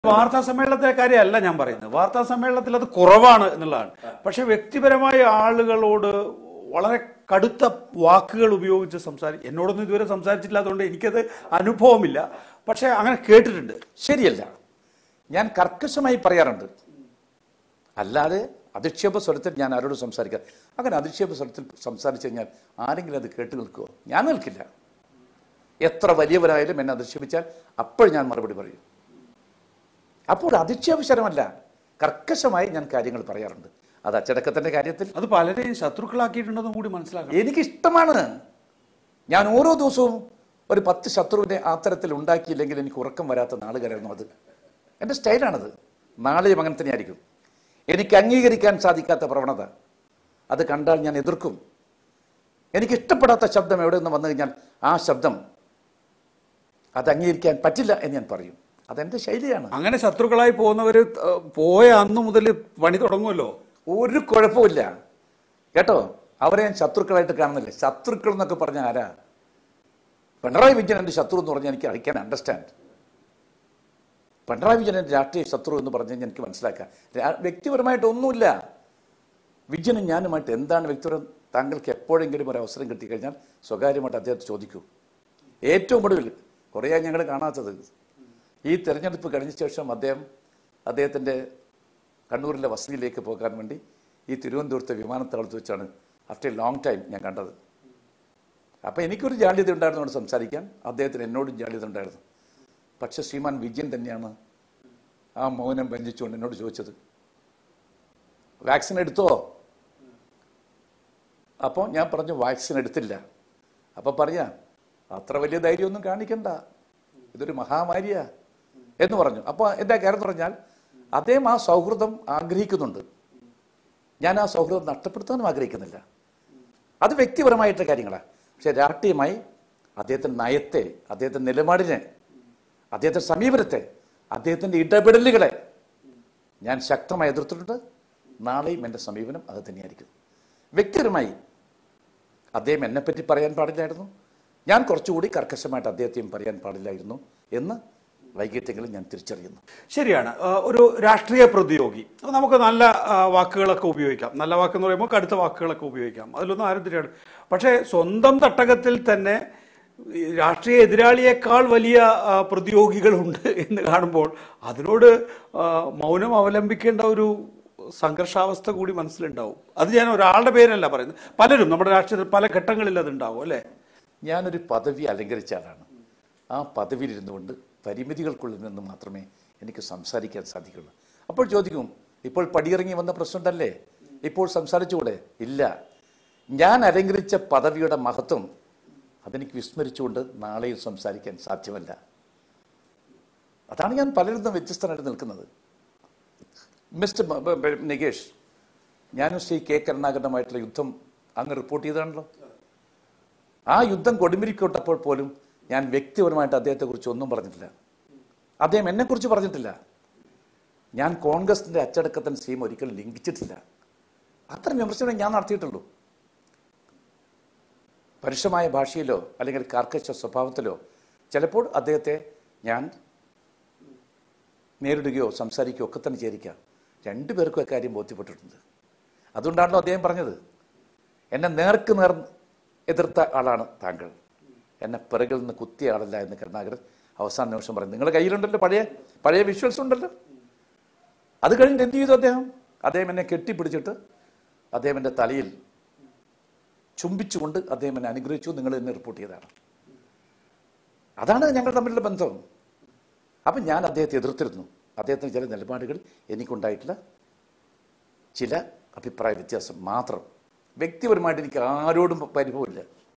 വാർത്താ സമ്മേളനത്തിലെ കാര്യമല്ല ഞാൻ പറയുന്നത് വാർത്താ സമ്മേളനത്തിൽ അത് കുറവാണ് എന്നുള്ളതാണ് പക്ഷെ വ്യക്തിപരമായ ആളുകളോട് വളരെ കടുത്ത വാക്കുകൾ ഉപയോഗിച്ച് സംസാരി എന്നോടൊന്നും ഇതുവരെ സംസാരിച്ചിട്ടില്ലാത്തതുകൊണ്ട് എനിക്കത് അനുഭവമില്ല പക്ഷെ അങ്ങനെ കേട്ടിട്ടുണ്ട് ശരിയല്ല ഞാൻ കർക്കശമായി പറയാറുണ്ട് അല്ലാതെ അധിക്ഷേപ സ്വരത്തിൽ ഞാൻ ആരോടും സംസാരിക്കാം അങ്ങനെ അധിക്ഷേപ സ്വരത്തിൽ സംസാരിച്ചു കഴിഞ്ഞാൽ ആരെങ്കിലും അത് കേട്ട് നിൽക്കുമോ ഞാൻ നിൽക്കില്ല എത്ര വലിയവരായാലും എന്നെ അധിക്ഷേപിച്ചാൽ അപ്പോൾ ഞാൻ മറുപടി പറയും അപ്പോൾ അധിക്ഷേപശരമല്ല കർക്കശമായി ഞാൻ കാര്യങ്ങൾ പറയാറുണ്ട് അത് അച്ചടക്കത്തിന്റെ കാര്യത്തിൽ അത് പലരെയും ശത്രുക്കളാക്കിയിട്ടുണ്ടെന്നും കൂടി മനസ്സിലാക്കണം എനിക്കിഷ്ടമാണ് ഞാൻ ഓരോ ദിവസവും ഒരു പത്ത് ശത്രുവിനെ ആ തരത്തിൽ ഉണ്ടാക്കിയില്ലെങ്കിൽ എനിക്ക് ഉറക്കം വരാത്ത നാളുകാരായിരുന്നു അത് എൻ്റെ സ്റ്റൈലാണത് നാളെയും അങ്ങനെ തന്നെയായിരിക്കും എനിക്ക് അംഗീകരിക്കാൻ സാധിക്കാത്ത പ്രവണത അത് കണ്ടാൽ ഞാൻ എതിർക്കും എനിക്ക് ഇഷ്ടപ്പെടാത്ത ശബ്ദം എവിടെ നിന്ന് വന്നു കഴിഞ്ഞാൽ ആ ശബ്ദം അത് അംഗീകരിക്കാൻ പറ്റില്ല എന്ന് ഞാൻ പറയും അതെൻ്റെ ശൈലിയാണ് അങ്ങനെ ശത്രുക്കളായി പോകുന്നവര് ഏഹ്, പോയ അന്ന് മുതൽ പണി തുടങ്ങുമല്ലോ ഒരു കുഴപ്പമില്ല കേട്ടോ അവരെ ഞാൻ ശത്രുക്കളായിട്ട് കാണുന്നില്ല ശത്രുക്കൾ എന്നൊക്കെ പറഞ്ഞ ആരാ പിണറായി വിജയൻ എൻ്റെ ശത്രു എന്ന് പറഞ്ഞാൽ എനിക്ക് I can understand Pinarayi Vijayan എൻ്റെ രാഷ്ട്രീയ ശത്രു എന്ന് പറഞ്ഞു കഴിഞ്ഞാൽ എനിക്ക് മനസ്സിലാക്കാം രാ- വ്യക്തിപരമായിട്ട് ഒന്നുമില്ല വിജയനും ഞാനുമായിട്ട് എന്താണ് വ്യക്തിപരം താങ്കൾക്ക് എപ്പോഴെങ്കിലും ഒരു അവസരം കിട്ടിക്കഴിഞ്ഞാൽ സ്വകാര്യമായിട്ട് അദ്ദേഹത്തെ ചോദിക്കൂ ഏറ്റവും ഒടുവിൽ കുറേയായി ഞങ്ങൾ കാണാത്തത് ഈ തെരഞ്ഞെടുപ്പ് കഴിഞ്ഞ ശേഷം അദ്ദേഹം അദ്ദേഹത്തിൻ്റെ കണ്ണൂരിലെ വസതിയിലേക്ക് പോകാൻ വേണ്ടി ഈ തിരുവനന്തപുരത്തെ വിമാനത്താവളത്ത് വെച്ചാണ് ആഫ്റ്റർ എ ലോങ് ടൈം ഞാൻ കണ്ടത് അപ്പോൾ എനിക്കൊരു ജാള്യത ഉണ്ടായിരുന്നു അവിടെ സംസാരിക്കാൻ അദ്ദേഹത്തിന് എന്നോടും ജാള്യത ഉണ്ടായിരുന്നു പക്ഷെ ശ്രീമാൻ വിജയൻ തന്നെയാണ് ആ മൗനം ഭഞ്ജിച്ചുകൊണ്ട് എന്നോട് ചോദിച്ചത് വാക്സിൻ എടുത്തോ അപ്പോൾ ഞാൻ പറഞ്ഞു വാക്സിൻ എടുത്തില്ല അപ്പോൾ പറയാം അത്ര വലിയ ധൈര്യമൊന്നും കാണിക്കണ്ട ഇതൊരു മഹാമാരിയാ എന്ന് പറഞ്ഞു അപ്പോൾ എന്താ കാര്യം എന്ന് പറഞ്ഞാൽ അദ്ദേഹം ആ സൗഹൃദം ആഗ്രഹിക്കുന്നുണ്ട് ഞാൻ ആ സൗഹൃദം നഷ്ടപ്പെടുത്താനും ആഗ്രഹിക്കുന്നില്ല അത് വ്യക്തിപരമായിട്ടുള്ള കാര്യങ്ങളാണ് പക്ഷെ രാഷ്ട്രീയമായി അദ്ദേഹത്തിൻ്റെ നയത്തെ അദ്ദേഹത്തിൻ്റെ നിലപാടിനെ അദ്ദേഹത്തിൻ്റെ സമീപനത്തെ അദ്ദേഹത്തിൻ്റെ ഇടപെടലുകളെ ഞാൻ ശക്തമായി എതിർത്തിട്ടുണ്ട് നാളെയും എൻ്റെ സമീപനം അത് തന്നെയായിരിക്കും വ്യക്തിപരമായി അദ്ദേഹം എന്നെപ്പറ്റി പറയാൻ പാടില്ലായിരുന്നു ഞാൻ കുറച്ചുകൂടി കർക്കശമായിട്ട് അദ്ദേഹത്തെയും പറയാൻ പാടില്ലായിരുന്നു എന്ന് വൈകിട്ടെങ്കിലും ഞാൻ തിരിച്ചറിയുന്നു ശരിയാണ് ആ, ഒരു രാഷ്ട്രീയ പ്രതിയോഗി അപ്പോൾ നമുക്ക് നല്ല ആ, വാക്കുകളൊക്കെ ഉപയോഗിക്കാം നല്ല വാക്കെന്ന് പറയുമ്പോൾ കടുത്ത വാക്കുകളൊക്കെ ഉപയോഗിക്കാം അതിലൊന്നും ആരും തിരിയാണ് പക്ഷേ സ്വന്തം തട്ടകത്തിൽ തന്നെ ഈ രാഷ്ട്രീയ എതിരാളിയേക്കാൾ വലിയ ആ, പ്രതിയോഗികളുണ്ട് എന്ന് കാണുമ്പോൾ അതിനോട് ആ, മൗനം അവലംബിക്കേണ്ട ഒരു സംഘർഷാവസ്ഥ കൂടി മനസ്സിലുണ്ടാവും അത് ഞാൻ ഒരാളുടെ പേരല്ല പറയുന്നത് പലരും നമ്മുടെ രാഷ്ട്രീയത്തിൽ പല ഘട്ടങ്ങളിൽ അതുണ്ടാവും അല്ലേ ഞാനൊരു പദവി അലങ്കരിച്ച ആളാണ് ആ പദവിയിലിരുന്നു കൊണ്ട് പരിമിതികൾക്കുള്ളിൽ നിന്ന് മാത്രമേ എനിക്ക് സംസാരിക്കാൻ സാധിക്കുള്ളൂ അപ്പോൾ ചോദിക്കും ഇപ്പോൾ പടിയിറങ്ങി വന്ന പ്രസിഡന്റ് അല്ലേ ഇപ്പോൾ സംസാരിച്ചുകൂടെ ഇല്ല ഞാൻ അലങ്കരിച്ച പദവിയുടെ മഹത്വം അതെനിക്ക് വിസ്മരിച്ചുകൊണ്ട് നാളെയും സംസാരിക്കാൻ സാധ്യമല്ല അതാണ് ഞാൻ പലരിടത്തും വ്യത്യസ്തനായിട്ട് നിൽക്കുന്നത് മിസ്റ്റർ ബ- ബ- ബ- നികേഷ് ഞാനും ശ്രീ കെ കരുണാകരനുമായിട്ടുള്ള യുദ്ധം അങ്ങ് റിപ്പോർട്ട് ചെയ്തതാണല്ലോ ആ യുദ്ധം കൊടുമ്പിരിക്കൊട്ടപ്പോൾ പോലും ഞാൻ വ്യക്തിപരമായിട്ട് അദ്ദേഹത്തെക്കുറിച്ച് ഒന്നും പറഞ്ഞിട്ടില്ല അദ്ദേഹം എന്നെക്കുറിച്ച് പറഞ്ഞിട്ടില്ല ഞാൻ കോൺഗ്രസിന്റെ അച്ചടക്കത്തിന് സീം ഒരിക്കലും ലംഘിച്ചിട്ടില്ല അത്ര വിമർശനം ഞാൻ നടത്തിയിട്ടുള്ളൂ പരുഷമായ ഭാഷയിലോ അല്ലെങ്കിൽ കാർക്കശ സ്വഭാവത്തിലോ ചിലപ്പോൾ അദ്ദേഹത്തെ ഞാൻ നേരിടുകയോ സംസാരിക്കുകയോ ഒക്കെ തന്നെ ചേരിക്കാം രണ്ടുപേർക്കും അക്കാര്യം ബോധ്യപ്പെട്ടിട്ടുണ്ട് അതുകൊണ്ടാണല്ലോ അദ്ദേഹം പറഞ്ഞത് എന്നെ നേർക്ക് നേർ എതിർത്ത ആളാണ് താങ്കൾ എന്നെ പിറകിൽ നിന്ന് കുത്തിയ ആളല്ല എന്ന് കരുണാകരൻ അവസാന നിമിഷം പറഞ്ഞു നിങ്ങളുടെ കയ്യിലുണ്ടല്ലോ പഴയ പഴയ വിഷ്വൽസ് ഉണ്ടല്ലോ അത് കഴിഞ്ഞിട്ട് എന്ത് ചെയ്തു അദ്ദേഹം അദ്ദേഹം എന്നെ കെട്ടിപ്പിടിച്ചിട്ട് അദ്ദേഹം എൻ്റെ തലയിൽ ചുംബിച്ചുകൊണ്ട് അദ്ദേഹം എന്നെ അനുഗ്രഹിച്ചു നിങ്ങൾ എന്നെ റിപ്പോർട്ട് ചെയ്തതാണ് അതാണ് ഞങ്ങൾ തമ്മിലുള്ള ബന്ധം അപ്പം ഞാൻ അദ്ദേഹത്തെ എതിർത്തിരുന്നു അദ്ദേഹത്തിന് ചില നിലപാടുകൾ എനിക്കുണ്ടായിട്ടുള്ള ചില അഭിപ്രായ വ്യത്യാസം മാത്രം വ്യക്തിപരമായിട്ട് എനിക്ക് ആരോടും പരിഭവമില്ല